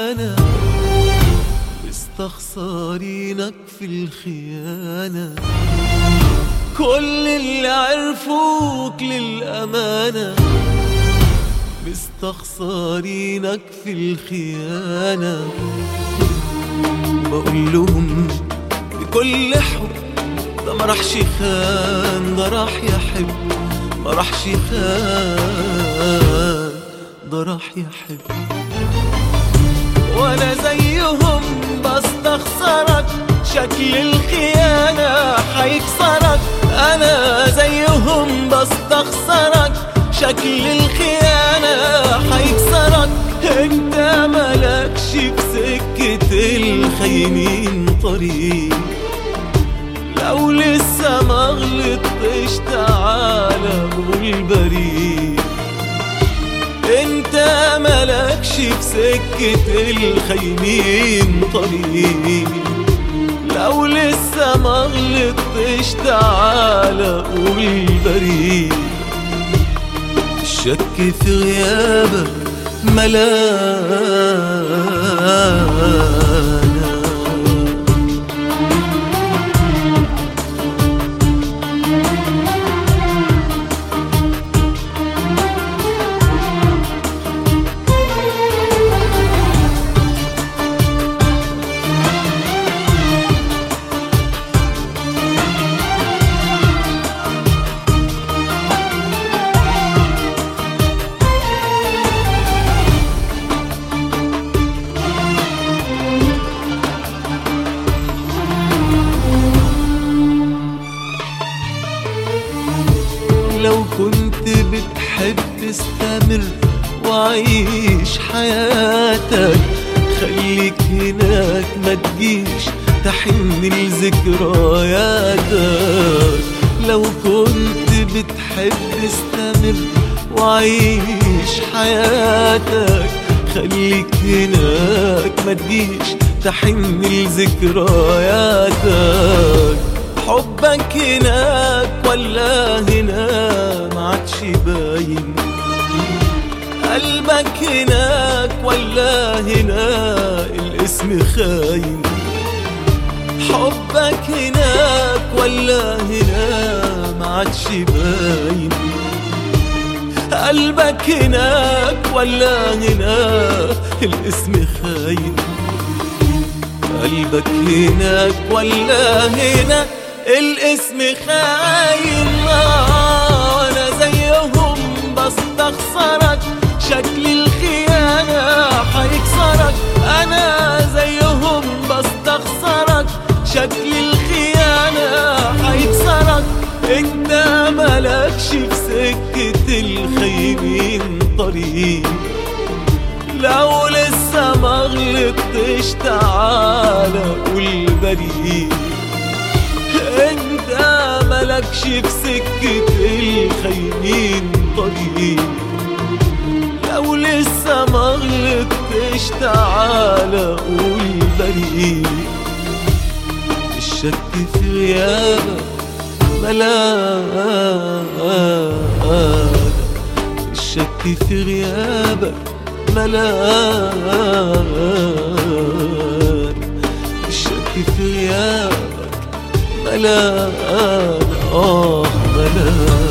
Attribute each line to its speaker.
Speaker 1: أمانة مستخسرينك في الخيانة كل اللي عرفوك للأمانة مستخسرينك في الخيانة بقول لهم بكل حب ده ما راحش خان ده راح يحب ما راحش خان ده راح يحب وانا زيهم بستخسرك شكل الخيانة هيكسرك انا زيهم بستخسرك شكل الخيانة هيكسرك انت ملكش في سكة الخاينين طريق لو لسه ما غلطتش تعالى قول بريء انت ملكش في سكة الخاينين طريق لو لسه ما غلطتش تعالى قول بريء الشك في غيابك ملانا لو كنت بتحب استمر وعيش حياتك خليك هناك ما تجيش تحن لذكرياتك لو كنت بتحب استمر وعيش حياتك خليك هناك ما تجيش تحن لذكرياتك حبك هناك ولا هنا ما عادش باين قلبك هناك ولا هنا الاسم خاين حبك هناك ولا هنا ما عادش باين قلبك هناك ولا هنا الاسم خاين قلبك هناك ولا هنا الاسم خاين آه، وانا زيهم بستخسرك شكل الخيانة هيكسرك انا زيهم بستخسرك شكل الخيانة هيكسرك انت ملكش في سكة الخاينين طريق لو لسه ما غلطتش تعالى قول بريء انت ملكش في سكة الخاينين طريق لو لسه ما غلطتش تعالى قول بريء الشك في غيابك ملاك الشك في غيابك ملاك الشك في غيابك ملاك آه ملاك